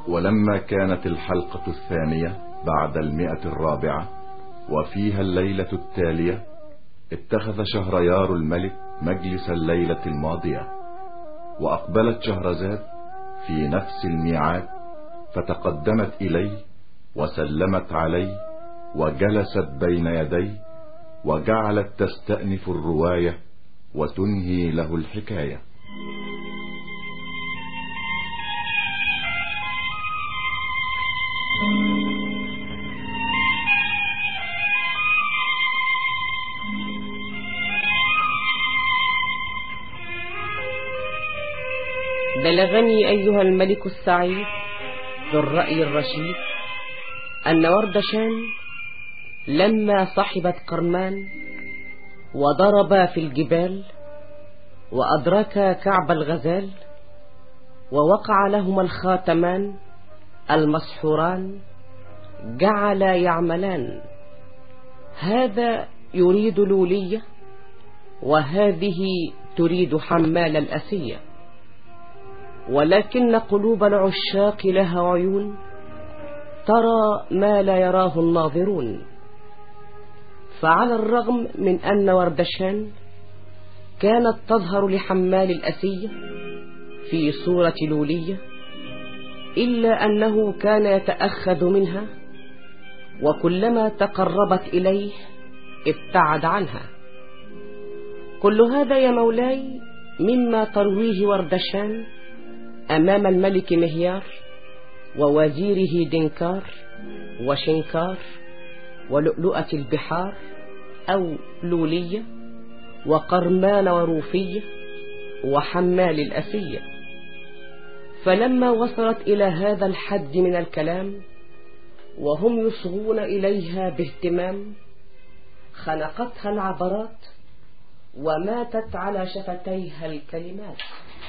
ولما كانت الحلقة الثانية بعد المئة الرابعة وفيها الليلة التالية اتخذ شهريار الملك مجلس الليلة الماضية وأقبلت شهرزاد في نفس الميعاد فتقدمت إليه وسلمت عليه وجلست بين يديه وجعلت تستأنف الرواية وتنهي له الحكاية بلغني أيها الملك السعيد ذو الرأي الرشيد أن وردشان لما صحبت قرمان وضربا في الجبال وأدركا كعب الغزال ووقع لهما الخاتمان المسحوران جعلا يعملان هذا يريد لولية وهذه تريد حمال الأسية ولكن قلوب العشاق لها عيون ترى ما لا يراه الناظرون فعلى الرغم من أن وردشان كانت تظهر لحمال الأسية في صورة لولية إلا أنه كان يتأخذ منها وكلما تقربت إليه ابتعد عنها كل هذا يا مولاي مما ترويه وردشان أمام الملك مهيار ووزيره دنكار وشنكار ولؤلؤة البحار أو لولية وقرمان وروفية وحمال الأسية فلما وصلت إلى هذا الحد من الكلام وهم يصغون إليها باهتمام خنقتها العبرات وماتت على شفتيها الكلمات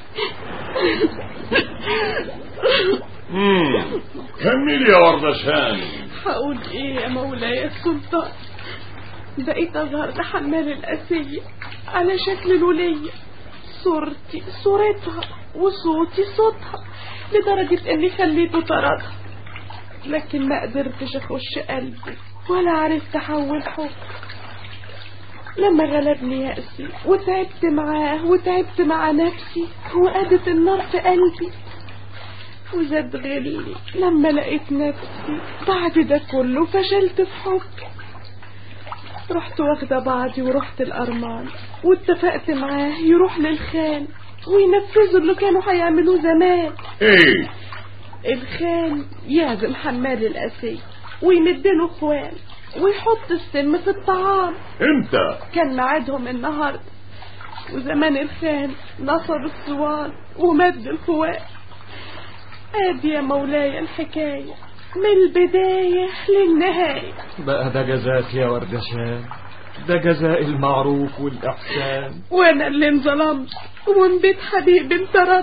كمل يا وردشان هقول ايه يا مولاي السلطان بقيت اظهر لحمال الاسية على شكل لولية صورتي صورتها وصوتي صوتها لدرجة اني خليته طردها لكن ما قدرتش اخش قلبي ولا عرفت احول حب لما غلبني يأسي وتعبت معاه وتعبت مع نفسي وقادت النار في قلبي وزاد غلي لما لقيت نفسي بعد ده كله فشلت في حبي رحت واخدة بعضي ورحت الأرمان واتفقت معاه يروح للخان وينفذوا اللي كانوا هيعملوه زمان ايه الخان يعزم حمال الأسي ويمدله اخوان ويحط السم في الطعام امتى كان ميعادهم النهارده وزمان الخان نصب الصوان ومد الخوان ادي يا مولاي الحكاية من البداية للنهاية بقى ده جزاك يا وردشان ده جزاء المعروف والإحسان وانا اللي انظلمت ومن بيت حبيبي انطردت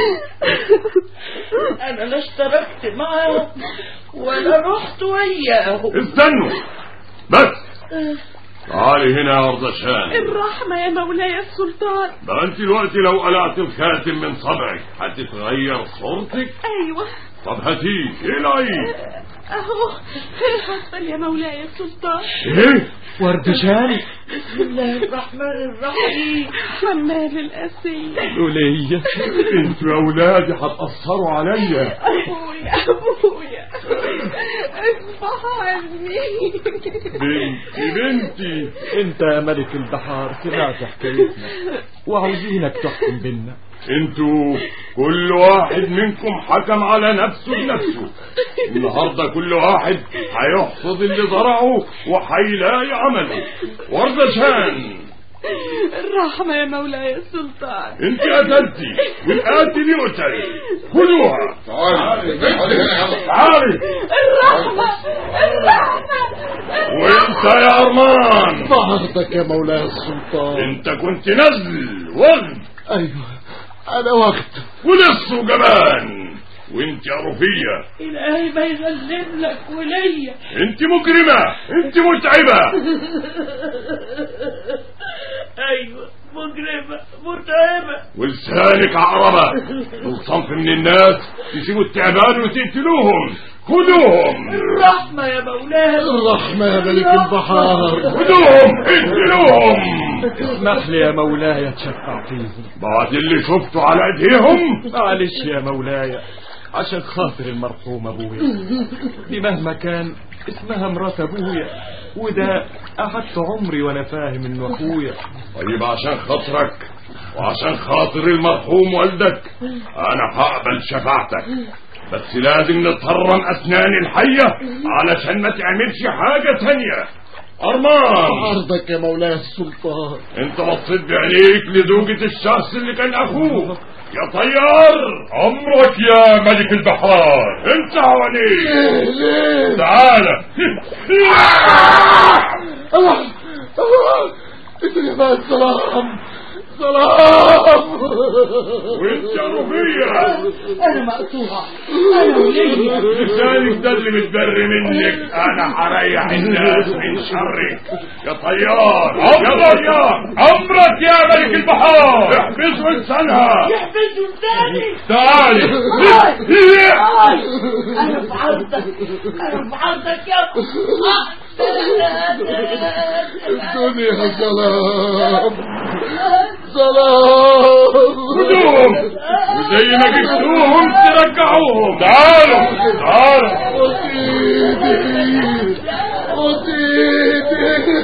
انا لا اشتركت معاهم ولا رحت وياهم استنوا بس تعالي هنا يا وردشان الرحمة يا مولاي السلطان بقى انت دلوقتي لو قلعت الخاتم من صبعك هتتغير صورتك ايوه طب هاتيه ايه العيب اهو اتفضل يا مولاي السلطان ايه وردشان بسم الله الرحمن الرحيم حمال الأسية لولية انتوا يا اولادي هتأثروا عليا أبويا أبويا اصبح عني بنتي بنتي انت يا ملك البحار سمعت حكايتنا وعاوزينك تحكم بينا انتوا كل واحد منكم حكم على نفسه بنفسه النهارده كل واحد هيحصد اللي زرعه وهيلاقي عمله وردشان الرحمة يا مولاي السلطان انت قتلتي والقاتل يقتل خدوها تعالي تعالي تعالي الرحمة الرحمة وانت يا ارمان بعضك يا مولاي السلطان انت كنت نزل وغد ايوه انا وقت ولص وجبان وانت يا رفية الهي ما يغلب لك وليا انت مجرمة انت متعبة ايوه مجرمة متعبة ولسانك عقربة الصنف من الناس يسيبوا التعبان وتقتلوهم خذوهم الرحمة يا مولاي الرحمة يا ملك البحار خذوهم اقتلوهم اسمح لي يا مولاي اتشفع فيهم بعد اللي شفته على ايديهم معلش يا مولاي عشان خاطر المرحوم ابويا دي مهما كان اسمها مرات ابويا وده قعدت عمري وانا فاهم انه اخويا طيب عشان خاطرك وعشان خاطر المرحوم والدك انا هقبل شفاعتك بس لازم نتهرم اسنان الحية علشان ما تعملش حاجة تانية ارمان عرضك يا مولاي السلطان انت بصيت بعينيك لزوجة الشخص اللي كان اخوه يا طيار عمرك يا ملك البحار انت حواليك ليه تعالى الله الله انت يا بقى السلام سلام وانت يا رفيع أنا مقطوعة أنا وليا لسانك ده اللي متبري منك انا هريح الناس من شرك يا طيار يا طيار امرك يا ملك البحار احبسوا لسانها يحبسوا لساني تعالي أنا في عرضك أنا في عرضك يا الدنيا سلام سلام خذوهم وزي ما جبتوهم ترجعوهم تعالوا تعالوا وسيدي وسيدي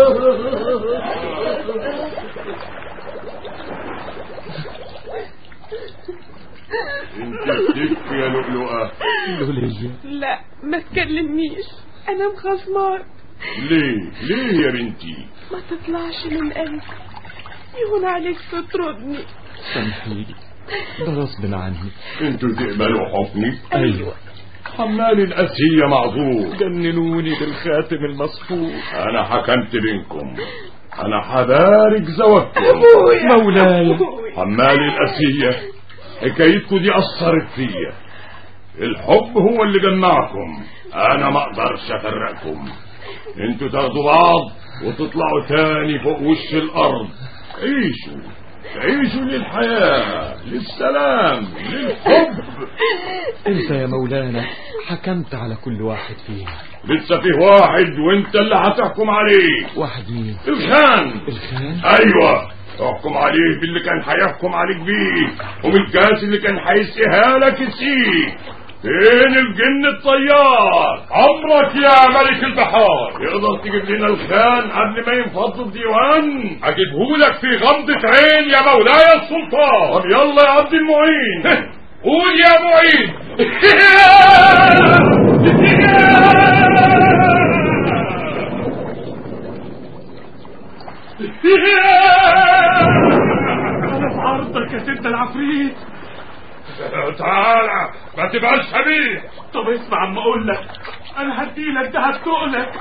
انت بتبكي يا لؤلؤة لوليا لا ما تكلمنيش انا مخصماك ليه ليه يا بنتي ما تطلعش من قلبي يهون عليك تطردني سامحيني ده غصب عني انتوا تقبلوا حكمي ايوه حمال الأسية معذور جننوني بالخاتم المصفوف أنا حكمت بينكم أنا حبارك زواجكم مولاي حمال الأسية حكايتكم دي أثرت فيا الحب هو اللي جمعكم أنا ما أقدرش أفرقكم انتوا تاخدوا بعض وتطلعوا تاني فوق وش الأرض عيشوا عيشوا للحياة للسلام للحب انت يا مولانا حكمت على كل واحد فينا لسه فيه واحد وانت اللي هتحكم عليه واحد مين الخان الخان ايوه احكم عليه باللي كان هيحكم عليك بيه وبالكاس اللي كان هيسقيها لك يسقيك فين الجن الطيار عمرك يا ملك البحار يقدر تجيب لنا الخان قبل ما ينفض الديوان اجيبه لك في غمضة عين يا مولاي السلطان طب يلا يا عبد المعين قول يا معين انا في عرضك يا ست العفريت تعالى ما تبقاش خبيث طب اسمع عم اقول لك انا هديلك ده هتقلك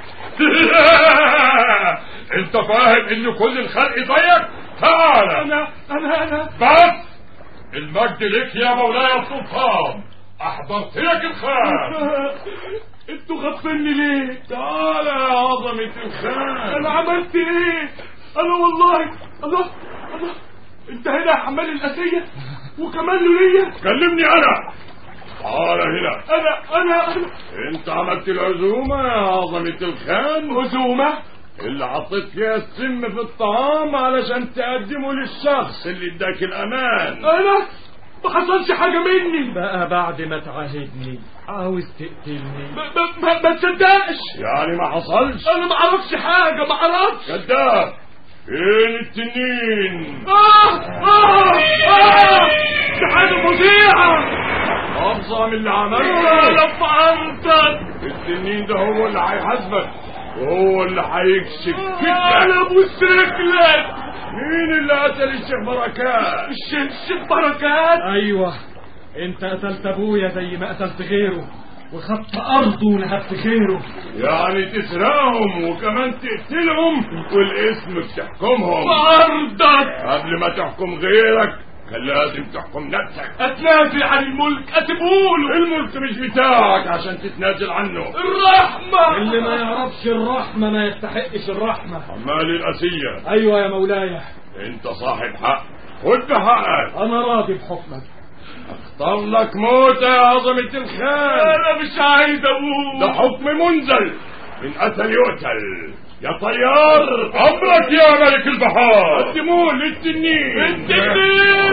انت فاهم ان كل الخلق زيك تعالى انا انا انا بس المجد لك يا مولاي السلطان احضرت لك الخان انتوا غفلني ليه تعالى يا عظمة الخان انا عملت ايه انا والله الله الله انت هنا يا حمال الاسيه وكمان ليا كلمني انا تعالى هنا انا انا انا انت عملت العزومة يا عظمة الخان عزومه اللي حطيت فيها السم في الطعام علشان تقدمه للشخص اللي اداك الامان انا ما حصلش حاجه مني بقى بعد ما تعاهدني عاوز تقتلني ما ما تصدقش يعني ما حصلش انا ما اعرفش حاجه ما اعرفش كذاب فين التنين آه آه آه دي حاجة فظيعة افظع من اللي عملته أنا في عرضك التنين ده هو اللي هيحاسبك وهو اللي هيكشف أنا كده أبوس رجلك مين اللي قتل الشيخ بركات الشيخ بركات أيوة أنت قتلت أبويا زي ما قتلت غيره وخدت أرضه ونهبت غيره يعني تسرقهم وكمان تقتلهم والاسم بتحكمهم في عرضك قبل ما تحكم غيرك كان لازم تحكم نفسك اتنازل عن الملك اسيبهوله الملك مش بتاعك عشان تتنازل عنه الرحمة اللي ما يعرفش الرحمة ما يستحقش الرحمة عمال الأسية ايوه يا مولاي انت صاحب حق خد بحقك انا راضي بحكمك اختار لك موت يا عظمة الخان انا مش عايز اموت ده حكم منزل من قتل يقتل يا طيار امرك يا ملك البحار قدموه للتنين التنين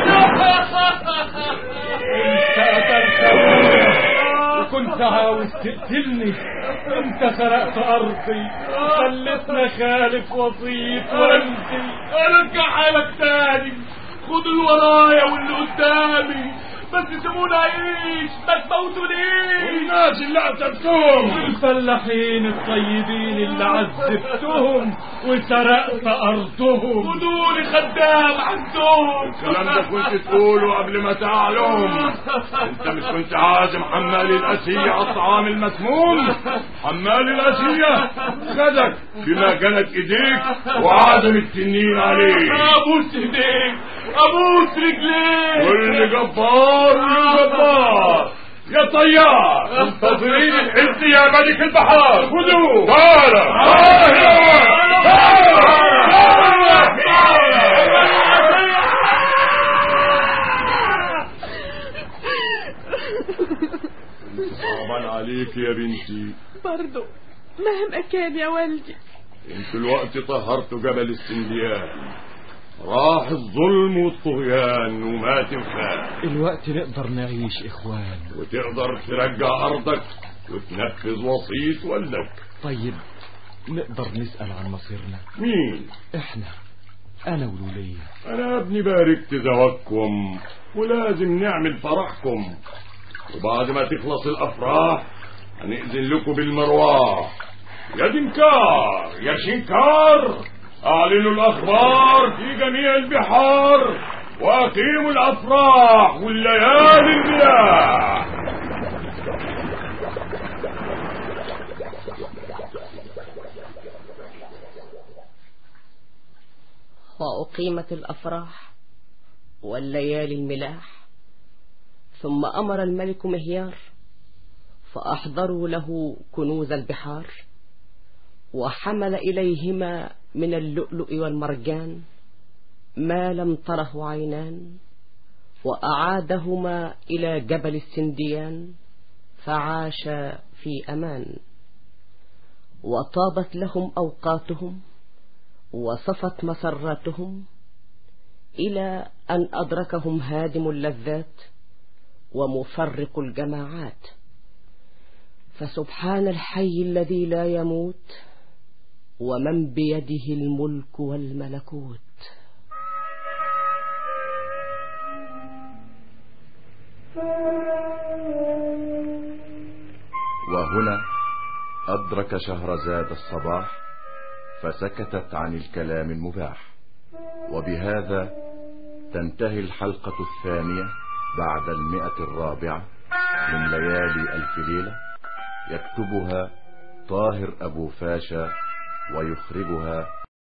انت قتلت ابويا وكنت عاوز تقتلني انت سرقت ارضي خلتنا خالف وسيط والدي ارجع حالك تاني خد اللي ورايا واللي قدامي بس سيبوني اعيش ما تموتونيش والناس اللي قتلتهم الفلاحين الطيبين اللي عذبتهم وسرقت ارضهم خدوني خدام عندهم الكلام ده كنت تقوله قبل ما تعلم انت مش كنت عازم حمال الاسية على الطعام المسموم حمال الاسية خدك بما كانت ايديك وعدم التنين عليك ابوس ايديك ابوس رجليك كل جبار له جبار يا طيار منتظرين الحس يا ملك البحار خذوه تعالى صعبان عليك يا بنتي برضو مهما كان يا والدي انت الوقت طهرت جبل السنديان راح الظلم والطغيان ومات الخان الوقت نقدر نعيش اخوان وتقدر ترجع ارضك وتنفذ وصية والدك طيب نقدر نسأل عن مصيرنا مين احنا انا والولية انا يا ابني باركت زواجكم ولازم نعمل فرحكم وبعد ما تخلص الافراح هنأذن لكم بالمرواح يا دنكار يا شنكار اعلنوا الاخبار في جميع البحار واقيموا الافراح والليالي المياه وأقيمت الأفراح والليالي الملاح ثم أمر الملك مهيار فأحضروا له كنوز البحار وحمل إليهما من اللؤلؤ والمرجان ما لم تره عينان وأعادهما إلى جبل السنديان فعاشا في أمان وطابت لهم أوقاتهم وصفت مسراتهم إلى أن أدركهم هادم اللذات ومفرق الجماعات فسبحان الحي الذي لا يموت ومن بيده الملك والملكوت وهنا أدرك شهرزاد الصباح فسكتت عن الكلام المباح وبهذا تنتهي الحلقة الثانية بعد المئة الرابعة من ليالي ألف ليلة يكتبها طاهر أبو فاشا ويخرجها